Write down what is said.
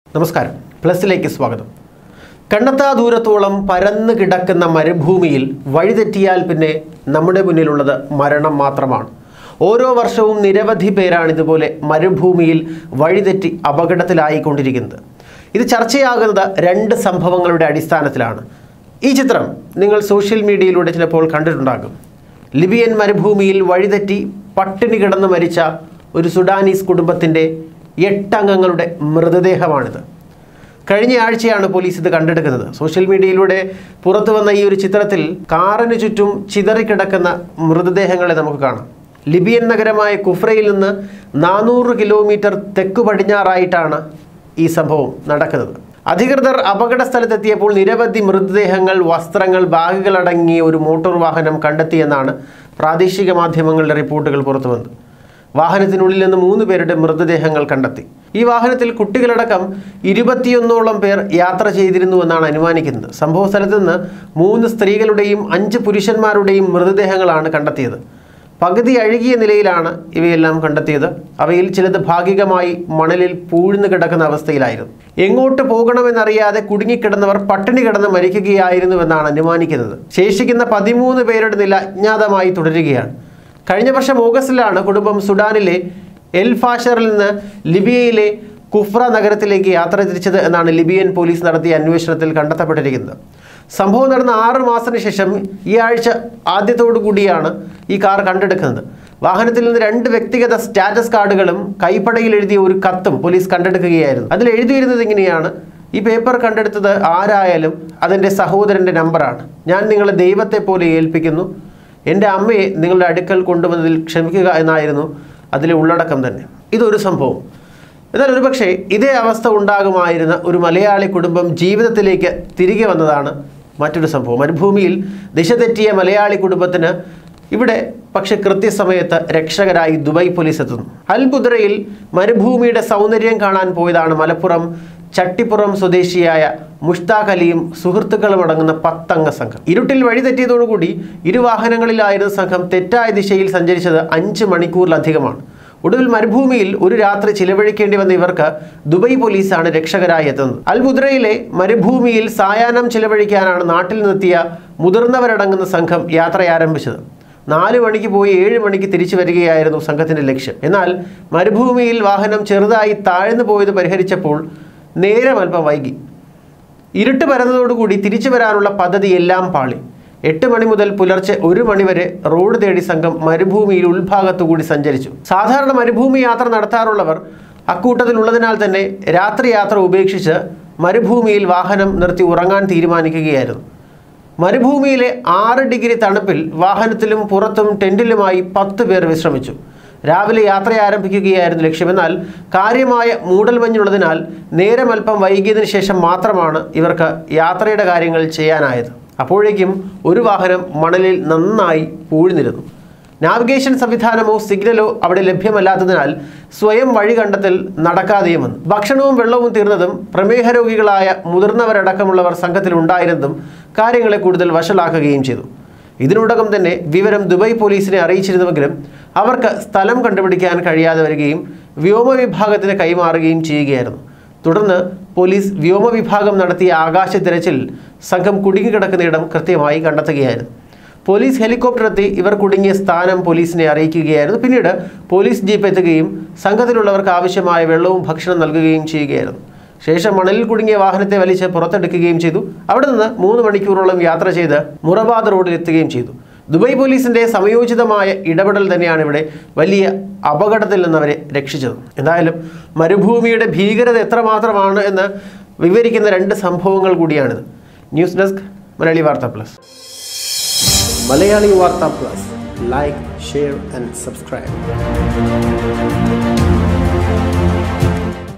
നമസ്കാരം പ്ലസിലേക്ക് സ്വാഗതം കണ്ടെത്താ ദൂരത്തോളം പരന്നു കിടക്കുന്ന മരുഭൂമിയിൽ വഴിതെറ്റിയാൽ പിന്നെ നമ്മുടെ മുന്നിലുള്ളത് മരണം മാത്രമാണ് ഓരോ വർഷവും നിരവധി പേരാണ് ഇതുപോലെ മരുഭൂമിയിൽ വഴിതെറ്റി അപകടത്തിലായിക്കൊണ്ടിരിക്കുന്നത് ഇത് ചർച്ചയാകുന്നത് രണ്ട് സംഭവങ്ങളുടെ അടിസ്ഥാനത്തിലാണ് ഈ ചിത്രം നിങ്ങൾ സോഷ്യൽ മീഡിയയിലൂടെ ചിലപ്പോൾ കണ്ടിട്ടുണ്ടാകും ലിബിയൻ മരുഭൂമിയിൽ വഴിതെറ്റി പട്ടിണി കിടന്ന് മരിച്ച ഒരു സുഡാനീസ് കുടുംബത്തിൻ്റെ എട്ടംഗങ്ങളുടെ മൃതദേഹമാണിത് കഴിഞ്ഞ ആഴ്ചയാണ് പോലീസ് ഇത് കണ്ടെടുക്കുന്നത് സോഷ്യൽ മീഡിയയിലൂടെ പുറത്തു വന്ന ഈ ഒരു ചിത്രത്തിൽ കാറിന് ചുറ്റും ചിതറിക്കിടക്കുന്ന മൃതദേഹങ്ങളെ നമുക്ക് കാണാം ലിബിയൻ നഗരമായ കുഫ്രയിൽ നിന്ന് നാനൂറ് കിലോമീറ്റർ തെക്കു പടിഞ്ഞാറായിട്ടാണ് ഈ സംഭവം നടക്കുന്നത് അധികൃതർ അപകട സ്ഥലത്തെത്തിയപ്പോൾ നിരവധി മൃതദേഹങ്ങൾ വസ്ത്രങ്ങൾ ബാഗുകൾ അടങ്ങിയ ഒരു മോട്ടോർ വാഹനം കണ്ടെത്തിയെന്നാണ് പ്രാദേശിക മാധ്യമങ്ങളുടെ റിപ്പോർട്ടുകൾ പുറത്തു വന്നത് വാഹനത്തിനുള്ളിൽ നിന്ന് മൂന്ന് പേരുടെ മൃതദേഹങ്ങൾ കണ്ടെത്തി ഈ വാഹനത്തിൽ കുട്ടികളടക്കം ഇരുപത്തിയൊന്നോളം പേർ യാത്ര ചെയ്തിരുന്നു എന്നാണ് അനുമാനിക്കുന്നത് സംഭവ സ്ഥലത്ത് നിന്ന് മൂന്ന് സ്ത്രീകളുടെയും അഞ്ച് പുരുഷന്മാരുടെയും മൃതദേഹങ്ങളാണ് കണ്ടെത്തിയത് പകുതി അഴുകിയ നിലയിലാണ് ഇവയെല്ലാം കണ്ടെത്തിയത് അവയിൽ ചിലത് ഭാഗികമായി മണലിൽ പൂഴ്ന്നു കിടക്കുന്ന അവസ്ഥയിലായിരുന്നു എങ്ങോട്ട് പോകണമെന്നറിയാതെ കുടുങ്ങിക്കിടന്നവർ പട്ടിണി കിടന്ന് മരിക്കുകയായിരുന്നുവെന്നാണ് അനുമാനിക്കുന്നത് ശേഷിക്കുന്ന പതിമൂന്ന് പേരുടെ നില അജ്ഞാതമായി തുടരുകയാണ് കഴിഞ്ഞ വർഷം ഓഗസ്റ്റിലാണ് കുടുംബം സുഡാനിലെ എൽ ഫാഷറിൽ നിന്ന് ലിബിയയിലെ കുഫ്ര നഗരത്തിലേക്ക് യാത്ര തിരിച്ചത് എന്നാണ് ലിബിയൻ പോലീസ് നടത്തിയ അന്വേഷണത്തിൽ കണ്ടെത്തപ്പെട്ടിരിക്കുന്നത് സംഭവം നടന്ന ആറ് മാസത്തിന് ശേഷം ഈ ആഴ്ച ആദ്യത്തോടു കൂടിയാണ് ഈ കാർ കണ്ടെടുക്കുന്നത് വാഹനത്തിൽ നിന്ന് രണ്ട് വ്യക്തിഗത സ്റ്റാറ്റസ് കാർഡുകളും കൈപ്പടയിൽ എഴുതിയ ഒരു കത്തും പോലീസ് കണ്ടെടുക്കുകയായിരുന്നു അതിൽ എഴുതിയിരുന്നത് ഇങ്ങനെയാണ് ഈ പേപ്പർ കണ്ടെടുത്തത് ആരായാലും അതെൻ്റെ സഹോദരൻ്റെ നമ്പറാണ് ഞാൻ നിങ്ങളെ ദൈവത്തെ പോലെ ഏൽപ്പിക്കുന്നു എൻ്റെ അമ്മയെ നിങ്ങളുടെ അടുക്കൽ കൊണ്ടുവന്നതിൽ ക്ഷമിക്കുക എന്നായിരുന്നു അതിലെ ഉള്ളടക്കം തന്നെ ഇതൊരു സംഭവം എന്നാൽ ഒരുപക്ഷെ ഇതേ അവസ്ഥ ഉണ്ടാകുമായിരുന്ന ഒരു മലയാളി കുടുംബം ജീവിതത്തിലേക്ക് തിരികെ വന്നതാണ് മറ്റൊരു സംഭവം മരുഭൂമിയിൽ ദിശ തെറ്റിയ മലയാളി കുടുംബത്തിന് ഇവിടെ പക്ഷെ കൃത്യസമയത്ത് രക്ഷകരായി ദുബായ് പോലീസ് എത്തുന്നു അൽബുദ്രയിൽ മരുഭൂമിയുടെ സൗന്ദര്യം കാണാൻ പോയതാണ് മലപ്പുറം ചട്ടിപ്പുറം സ്വദേശിയായ മുഷ്താഖ് അലിയും സുഹൃത്തുക്കളും അടങ്ങുന്ന പത്തംഗ സംഘം ഇരുട്ടിൽ വഴി തെറ്റിയതോടുകൂടി ഇരു വാഹനങ്ങളിലായിരുന്ന സംഘം തെറ്റായ ദിശയിൽ സഞ്ചരിച്ചത് അഞ്ച് മണിക്കൂറിലധികമാണ് ഒടുവിൽ മരുഭൂമിയിൽ ഒരു രാത്രി ചിലവഴിക്കേണ്ടി വന്ന ഇവർക്ക് ദുബായ് പോലീസാണ് രക്ഷകരായി എത്തുന്നത് അൽബുദ്രയിലെ മരുഭൂമിയിൽ സായാഹ്നം ചിലവഴിക്കാനാണ് നാട്ടിൽ നിന്നെത്തിയ മുതിർന്നവരടങ്ങുന്ന സംഘം യാത്ര ആരംഭിച്ചത് നാല് മണിക്ക് പോയി ഏഴ് മണിക്ക് തിരിച്ചു വരികയായിരുന്നു സംഘത്തിന്റെ ലക്ഷ്യം എന്നാൽ മരുഭൂമിയിൽ വാഹനം ചെറുതായി താഴ്ന്നു പോയത് പരിഹരിച്ചപ്പോൾ നേരം അല്പം വൈകി ഇരുട്ട് പരന്നതോടുകൂടി തിരിച്ചു വരാനുള്ള പദ്ധതി എല്ലാം പാളി എട്ട് മണി മുതൽ പുലർച്ചെ ഒരു മണിവരെ റോഡ് തേടി സംഘം മരുഭൂമിയിൽ ഉൾഭാഗത്തുകൂടി സഞ്ചരിച്ചു സാധാരണ മരുഭൂമി യാത്ര നടത്താറുള്ളവർ അക്കൂട്ടത്തിലുള്ളതിനാൽ തന്നെ രാത്രി യാത്ര ഉപേക്ഷിച്ച് മരുഭൂമിയിൽ വാഹനം നിർത്തി ഉറങ്ങാൻ തീരുമാനിക്കുകയായിരുന്നു മരുഭൂമിയിലെ ആറ് ഡിഗ്രി തണുപ്പിൽ വാഹനത്തിലും പുറത്തും ടെൻറ്റിലുമായി പത്ത് പേർ വിശ്രമിച്ചു രാവിലെ യാത്ര ആരംഭിക്കുകയായിരുന്നു ലക്ഷ്യമെന്നാൽ കാര്യമായ മൂടൽമഞ്ഞുള്ളതിനാൽ നേരം അല്പം വൈകിയതിനു ശേഷം മാത്രമാണ് ഇവർക്ക് യാത്രയുടെ കാര്യങ്ങൾ ചെയ്യാനായത് അപ്പോഴേക്കും ഒരു വാഹനം മണലിൽ നന്നായി പൂഴ്ന്നിരുന്നു നാവിഗേഷൻ സംവിധാനമോ സിഗ്നലോ അവിടെ ലഭ്യമല്ലാത്തതിനാൽ സ്വയം വഴി കണ്ടെത്തൽ നടക്കാതെയും വന്നു ഭക്ഷണവും വെള്ളവും തീർന്നതും പ്രമേഹ രോഗികളായ മുതിർന്നവരടക്കമുള്ളവർ സംഘത്തിൽ ഉണ്ടായിരുന്നതും കാര്യങ്ങളെ കൂടുതൽ വഷളാക്കുകയും ചെയ്തു ഇതിനോടകം തന്നെ വിവരം ദുബായ് പോലീസിനെ അറിയിച്ചിരുന്നുവെങ്കിലും അവർക്ക് സ്ഥലം കണ്ടുപിടിക്കാൻ കഴിയാതെ വരികയും വ്യോമ വിഭാഗത്തിന് കൈമാറുകയും ചെയ്യുകയായിരുന്നു തുടർന്ന് പോലീസ് വ്യോമ വിഭാഗം നടത്തിയ ആകാശ തിരച്ചിൽ സംഘം കുടുങ്ങിക്കിടക്കുന്ന ഇടം കൃത്യമായി കണ്ടെത്തുകയായിരുന്നു പോലീസ് ഹെലികോപ്റ്റർ എത്തി ഇവർ കുടുങ്ങിയ സ്ഥാനം പോലീസിനെ അറിയിക്കുകയായിരുന്നു പിന്നീട് പോലീസ് ജീപ്പ് എത്തുകയും സംഘത്തിലുള്ളവർക്ക് ആവശ്യമായ വെള്ളവും ഭക്ഷണം നൽകുകയും ചെയ്യുകയായിരുന്നു ശേഷം മണലിൽ കുടുങ്ങിയ വാഹനത്തെ വലിച്ച് പുറത്തെടുക്കുകയും ചെയ്തു അവിടെ നിന്ന് മൂന്ന് മണിക്കൂറോളം യാത്ര ചെയ്ത് മുറബാദ് റോഡിൽ എത്തുകയും ചെയ്തു ദുബായ് പോലീസിന്റെ സമയോചിതമായ ഇടപെടൽ തന്നെയാണ് ഇവിടെ വലിയ അപകടത്തിൽ നിന്ന് അവരെ രക്ഷിച്ചത് എന്തായാലും മരുഭൂമിയുടെ ഭീകരത എത്രമാത്രമാണ് എന്ന് വിവരിക്കുന്ന രണ്ട് സംഭവങ്ങൾ കൂടിയാണിത് ന്യൂസ് ഡെസ്ക് മലയാളി വാർത്ത പ്ലസ് മലയാളി വാർത്ത plus like share and subscribe